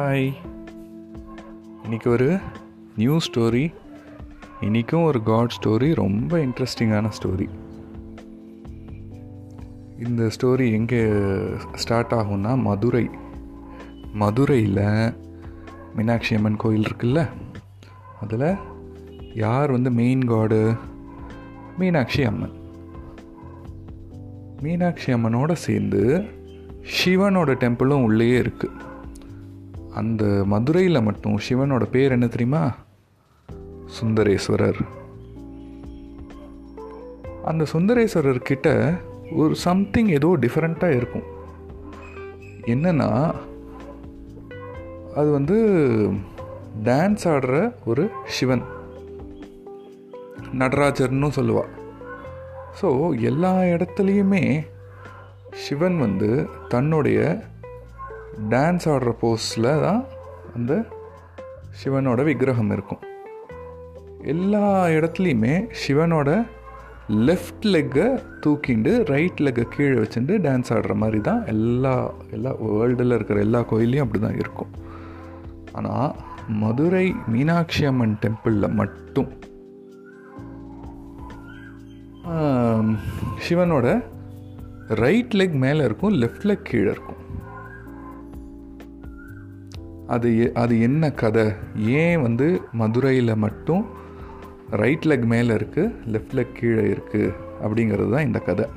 hi இன்னைக்கு ஒரு new story இன்றைக்கும் ஒரு காட் ஸ்டோரி ரொம்ப இன்ட்ரெஸ்டிங்கான ஸ்டோரி இந்த ஸ்டோரி எங்கே ஸ்டார்ட் ஆகும்னா மதுரை மதுரையில் மீனாட்சி அம்மன் கோயில் இருக்குல்ல அதில் யார் வந்து மெயின் காடு மீனாட்சி அம்மன் மீனாட்சி அம்மனோட சேர்ந்து சிவனோட டெம்பிளும் உள்ளேயே இருக்குது அந்த மதுரையில் மட்டும் சிவனோட பேர் என்ன தெரியுமா சுந்தரேஸ்வரர் அந்த சுந்தரேஸ்வரர் கிட்ட ஒரு சம்திங் ஏதோ டிஃப்ரெண்ட்டாக இருக்கும் என்னன்னா அது வந்து டான்ஸ் ஆடுற ஒரு சிவன் நடராஜர்னு சொல்லுவா ஸோ எல்லா இடத்துலையுமே சிவன் வந்து தன்னுடைய டான்ஸ் ஆடுற போஸில் தான் அந்த சிவனோட விக்கிரகம் இருக்கும் எல்லா இடத்துலையுமே சிவனோட லெஃப்ட் லெக்கை தூக்கிண்டு ரைட் லெக்கை கீழே வச்சுட்டு டான்ஸ் ஆடுற மாதிரி தான் எல்லா எல்லா வேர்ல்டில் இருக்கிற எல்லா கோயிலையும் அப்படி தான் இருக்கும் ஆனால் மதுரை மீனாட்சி அம்மன் டெம்பிளில் மட்டும் சிவனோட ரைட் லெக் மேலே இருக்கும் லெஃப்ட் லெக் கீழே இருக்கும் அது அது என்ன கதை ஏன் வந்து மதுரையில் மட்டும் ரைட் லெக் மேலே இருக்குது லெஃப்ட் லெக் கீழே இருக்குது அப்படிங்கிறது தான் இந்த கதை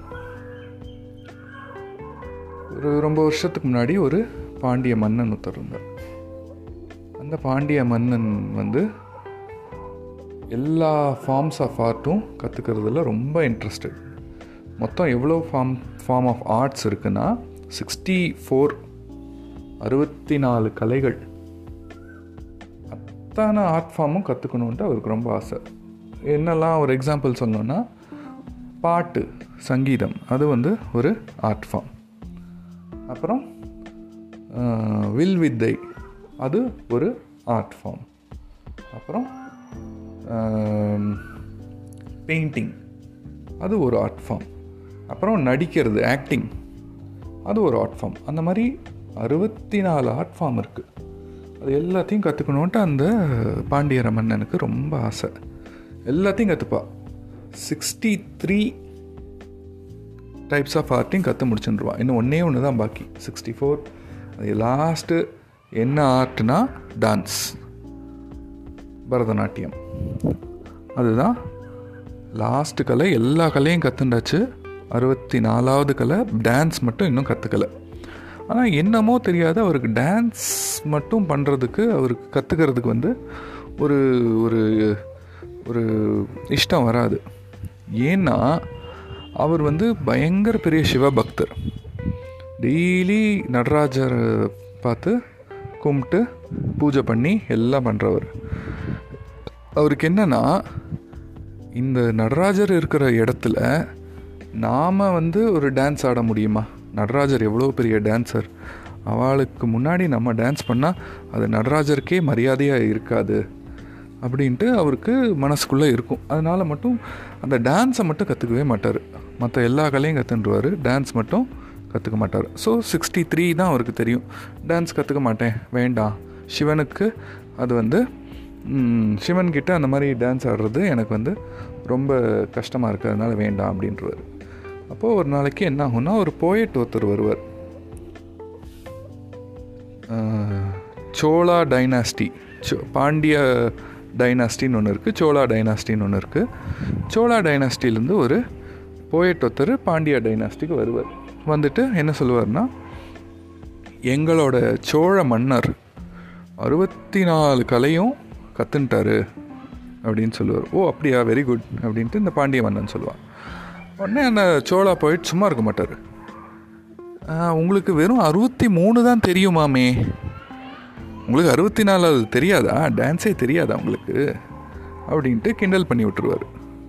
ஒரு ரொம்ப வருஷத்துக்கு முன்னாடி ஒரு பாண்டிய மன்னன் ஒருத்தர் இருந்தார் அந்த பாண்டிய மன்னன் வந்து எல்லா ஃபார்ம்ஸ் ஆஃப் ஆர்ட்டும் கற்றுக்கிறதுல ரொம்ப இன்ட்ரெஸ்டட் மொத்தம் எவ்வளோ ஃபார்ம் ஃபார்ம் ஆஃப் ஆர்ட்ஸ் இருக்குன்னா சிக்ஸ்டி ஃபோர் அறுபத்தி நாலு கலைகள் அத்தனை ஆர்ட் ஃபார்மும் கற்றுக்கணுன்ட்டு அவருக்கு ரொம்ப ஆசை என்னெல்லாம் ஒரு எக்ஸாம்பிள் சொல்லணுன்னா பாட்டு சங்கீதம் அது வந்து ஒரு ஆர்ட் ஃபார்ம் அப்புறம் வில் வித்தை அது ஒரு ஆர்ட் ஃபார்ம் அப்புறம் பெயிண்டிங் அது ஒரு ஆர்ட் ஃபார்ம் அப்புறம் நடிக்கிறது ஆக்டிங் அது ஒரு ஆர்ட் ஃபார்ம் அந்த மாதிரி அறுபத்தி நாலு ஆர்ட் ஃபார்ம் இருக்குது அது எல்லாத்தையும் கற்றுக்கணுன்ட்டு அந்த பாண்டியர மன்னனுக்கு ரொம்ப ஆசை எல்லாத்தையும் கற்றுப்பா சிக்ஸ்டி த்ரீ டைப்ஸ் ஆஃப் ஆர்ட்டையும் கற்று முடிச்சுருவான் இன்னும் ஒன்றே ஒன்று தான் பாக்கி சிக்ஸ்டி ஃபோர் அது லாஸ்ட்டு என்ன ஆர்ட்னா டான்ஸ் பரதநாட்டியம் அதுதான் லாஸ்ட்டு கலை எல்லா கலையும் கற்றுண்டாச்சு அறுபத்தி நாலாவது கலை டான்ஸ் மட்டும் இன்னும் கற்றுக்கலை ஆனால் என்னமோ தெரியாத அவருக்கு டான்ஸ் மட்டும் பண்ணுறதுக்கு அவருக்கு கற்றுக்கிறதுக்கு வந்து ஒரு ஒரு ஒரு இஷ்டம் வராது ஏன்னா அவர் வந்து பயங்கர பெரிய சிவபக்தர் டெய்லி நடராஜரை பார்த்து கும்பிட்டு பூஜை பண்ணி எல்லாம் பண்ணுறவர் அவருக்கு என்னன்னா இந்த நடராஜர் இருக்கிற இடத்துல நாம் வந்து ஒரு டான்ஸ் ஆட முடியுமா நடராஜர் எவ்வளோ பெரிய டான்ஸர் அவளுக்கு முன்னாடி நம்ம டான்ஸ் பண்ணால் அது நடராஜருக்கே மரியாதையாக இருக்காது அப்படின்ட்டு அவருக்கு மனசுக்குள்ளே இருக்கும் அதனால் மட்டும் அந்த டான்ஸை மட்டும் கற்றுக்கவே மாட்டார் மற்ற எல்லா கலையும் கற்றுன்றுவார் டான்ஸ் மட்டும் கற்றுக்க மாட்டார் ஸோ சிக்ஸ்டி த்ரீ தான் அவருக்கு தெரியும் டான்ஸ் கற்றுக்க மாட்டேன் வேண்டாம் சிவனுக்கு அது வந்து சிவன்கிட்ட அந்த மாதிரி டான்ஸ் ஆடுறது எனக்கு வந்து ரொம்ப கஷ்டமாக இருக்குது அதனால் வேண்டாம் அப்படின்றவர் அப்போது ஒரு நாளைக்கு என்ன ஆகும்னா ஒரு போயட் ஒருத்தர் வருவார் சோழா டைனாஸ்டி சோ பாண்டிய டைனாஸ்டின்னு ஒன்று இருக்குது சோழா டைனாஸ்டின்னு ஒன்று இருக்குது சோழா டைனாஸ்டிலேருந்து ஒரு போயட் ஒருத்தர் பாண்டிய டைனாஸ்டிக்கு வருவார் வந்துட்டு என்ன சொல்லுவார்னா எங்களோட சோழ மன்னர் அறுபத்தி நாலு கலையும் கற்றுன்ட்டாரு அப்படின்னு சொல்லுவார் ஓ அப்படியா வெரி குட் அப்படின்ட்டு இந்த பாண்டிய மன்னன் சொல்லுவான் உடனே அந்த சோழா போயிட்டு சும்மா இருக்க மாட்டார் உங்களுக்கு வெறும் அறுபத்தி மூணு தான் தெரியுமாமே உங்களுக்கு அறுபத்தி நாலு தெரியாதா டான்ஸே தெரியாதா உங்களுக்கு அப்படின்ட்டு கிண்டல் பண்ணி விட்டுருவார்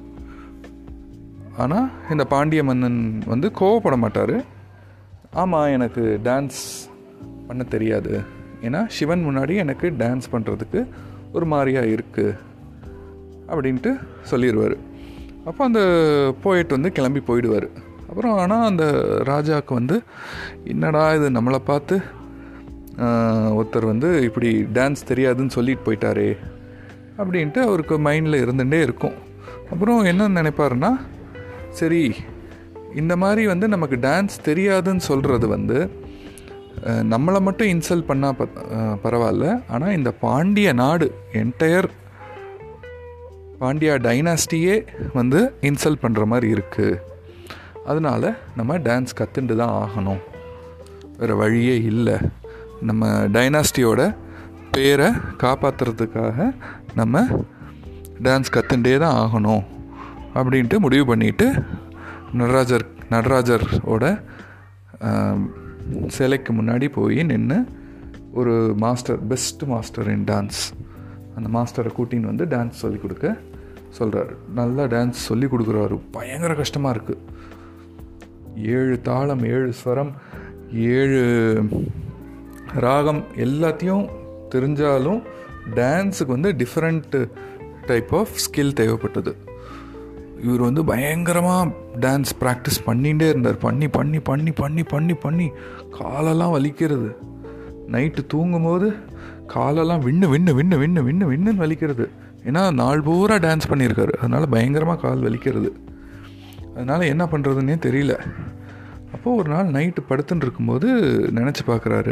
ஆனால் இந்த பாண்டிய மன்னன் வந்து கோவப்பட மாட்டார் ஆமாம் எனக்கு டான்ஸ் பண்ண தெரியாது ஏன்னா சிவன் முன்னாடி எனக்கு டான்ஸ் பண்ணுறதுக்கு ஒரு மாதிரியாக இருக்குது அப்படின்ட்டு சொல்லிடுவார் அப்போ அந்த போயிட்டு வந்து கிளம்பி போயிடுவார் அப்புறம் ஆனால் அந்த ராஜாவுக்கு வந்து என்னடா இது நம்மளை பார்த்து ஆஹ், ஒருத்தர் வந்து இப்படி டான்ஸ் தெரியாதுன்னு சொல்லிட்டு போயிட்டாரே அப்படின்ட்டு அவருக்கு மைண்டில் இருந்துகிட்டே இருக்கும் அப்புறம் என்ன நினைப்பாருன்னா சரி இந்த மாதிரி வந்து நமக்கு டான்ஸ் தெரியாதுன்னு சொல்கிறது வந்து அஹ், நம்மளை மட்டும் இன்சல்ட் பண்ணால் ப அஹ், பரவாயில்ல ஆனால் இந்த பாண்டிய நாடு என்டையர் பாண்டியா டைனாஸ்டியே வந்து இன்சல்ட் பண்ணுற மாதிரி இருக்குது அதனால நம்ம டான்ஸ் கற்றுண்டு தான் ஆகணும் வேறு வழியே இல்லை நம்ம டைனாஸ்டியோட பேரை காப்பாற்றுறதுக்காக நம்ம டான்ஸ் கற்றுண்டே தான் ஆகணும் அப்படின்ட்டு முடிவு பண்ணிட்டு நடராஜர் நடராஜரோட ஆம், சிலைக்கு முன்னாடி போய் நின்று ஒரு master best master in dance அந்த மாஸ்டரை கூட்டின்னு வந்து டான்ஸ் சொல்லி கொடுக்க சொல்கிறாரு நல்லா டான்ஸ் சொல்லி கொடுக்குறாரு பயங்கர கஷ்டமாக இருக்குது ஏழு தாளம் ஏழு ஸ்வரம் ஏழு ராகம் எல்லாத்தையும் தெரிஞ்சாலும் டான்ஸுக்கு வந்து டிஃப்ரெண்ட் டைப் ஆஃப் ஸ்கில் தேவைப்பட்டது இவர் வந்து பயங்கரமாக டான்ஸ் ப்ராக்டிஸ் பண்ணிகிட்டே இருந்தார் பண்ணி பண்ணி பண்ணி பண்ணி பண்ணி பண்ணி காலெல்லாம் வலிக்கிறது நைட்டு தூங்கும்போது காலெல்லாம் விண்ணு விண்ணு விண்ணு விண்ணு விண்ணு விண்ணுன்னு வலிக்கிறது ஏன்னா நாள் பூரா டான்ஸ் பண்ணியிருக்காரு அதனால் பயங்கரமாக கால் வலிக்கிறது அதனால் என்ன பண்ணுறதுன்னே தெரியல அப்போது ஒரு நாள் நைட்டு படுத்துன்னு இருக்கும்போது நினச்சி பார்க்குறாரு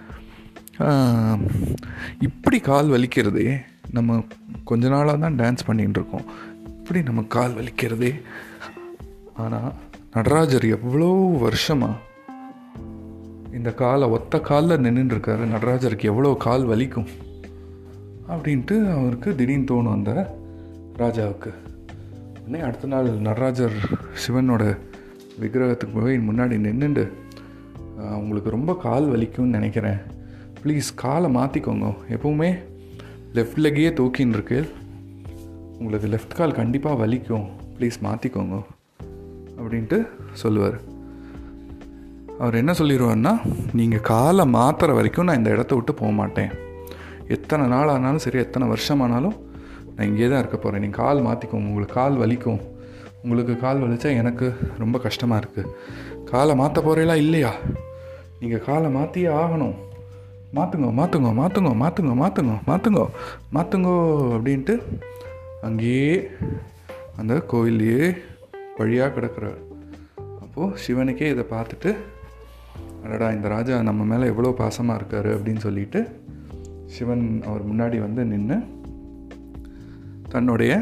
இப்படி கால் வலிக்கிறதே நம்ம கொஞ்ச நாளாக தான் டான்ஸ் பண்ணிகிட்டு இருக்கோம் இப்படி நம்ம கால் வலிக்கிறதே ஆனால் நடராஜர் எவ்வளோ வருஷமாக இந்த காலை ஒத்த காலில் நின்றுட்டு இருக்காரு நடராஜருக்கு எவ்வளோ கால் வலிக்கும் அப்படின்ட்டு அவருக்கு திடீர்னு தோணும் அந்த ராஜாவுக்கு உடனே அடுத்த நாள் நடராஜர் சிவனோட விக்கிரகத்துக்கு போய் முன்னாடி நின்றுண்டு உங்களுக்கு ரொம்ப கால் வலிக்கும்னு நினைக்கிறேன் ப்ளீஸ் காலை மாற்றிக்கோங்க எப்பவுமே லெஃப்ட் லெக்கையே தூக்கின்னு இருக்கு உங்களுக்கு லெஃப்ட் கால் கண்டிப்பாக வலிக்கும் ப்ளீஸ் மாற்றிக்கோங்க அப்படின்ட்டு சொல்லுவார் அவர் என்ன சொல்லிடுவார்னா நீங்கள் காலை மாற்றுற வரைக்கும் நான் இந்த இடத்த விட்டு போக மாட்டேன் எத்தனை நாள் ஆனாலும் சரி எத்தனை வருஷம் ஆனாலும் நான் இங்கே தான் இருக்க போகிறேன் நீங்கள் கால் மாற்றிக்கோங்க உங்களுக்கு கால் வலிக்கும் உங்களுக்கு கால் வலிச்சா எனக்கு ரொம்ப கஷ்டமாக இருக்குது காலை மாற்ற போகிறீங்களா இல்லையா நீங்கள் காலை மாற்றியே ஆகணும் மாற்றுங்க மாற்றுங்க மாற்றுங்க மாற்றுங்க மாற்றுங்க மாற்றுங்க மாற்றுங்கோ அப்படின்ட்டு அங்கேயே அந்த கோயிலையே வழியாக கிடக்கிறார் அப்போது சிவனுக்கே இதை பார்த்துட்டு அடடா இந்த ராஜா நம்ம மேலே எவ்வளோ பாசமாக இருக்கார் அப்படின்னு சொல்லிட்டு சிவன் அவர் முன்னாடி வந்து நின்று தன்னுடைய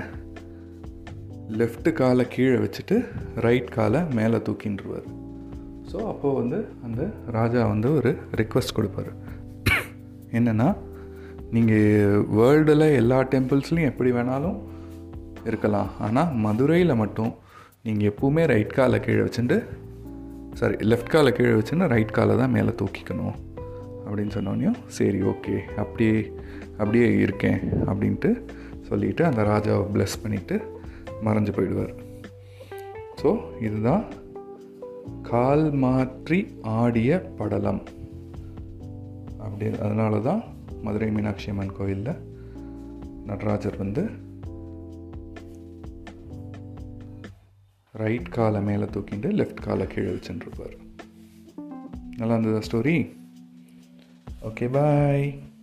லெஃப்ட் காலை கீழே வச்சுட்டு ரைட் காலை மேலே தூக்கின்றுவார் ஸோ அப்போது வந்து அந்த ராஜா வந்து ஒரு ரிக்வஸ்ட் கொடுப்பார் என்னென்னா நீங்கள் வேர்ல்டில் எல்லா டெம்பிள்ஸ்லையும் எப்படி வேணாலும் இருக்கலாம் ஆனால் மதுரையில் மட்டும் நீங்கள் எப்பவுமே ரைட் காலை கீழே வச்சுட்டு சாரி லெஃப்ட் காலை கீழே வச்சுன்னு ரைட் காலை தான் மேலே தூக்கிக்கணும் அப்படின்னு சொன்னோடனையும் சரி ஓகே அப்படியே அப்படியே இருக்கேன் அப்படின்ட்டு சொல்லிவிட்டு அந்த ராஜாவை ப்ளெஸ் பண்ணிவிட்டு மறைஞ்சு போயிடுவார் ஸோ இதுதான் கால் மாற்றி ஆடிய படலம் அப்படி அதனால தான் மதுரை மீனாட்சி அம்மன் கோயிலில் நடராஜர் வந்து ரைட் காலை மேலே தூக்கிட்டு லெஃப்ட் காலை கீழே வச்சுருப்பார் நல்லா இருந்ததா ஸ்டோரி ஓகே பாய்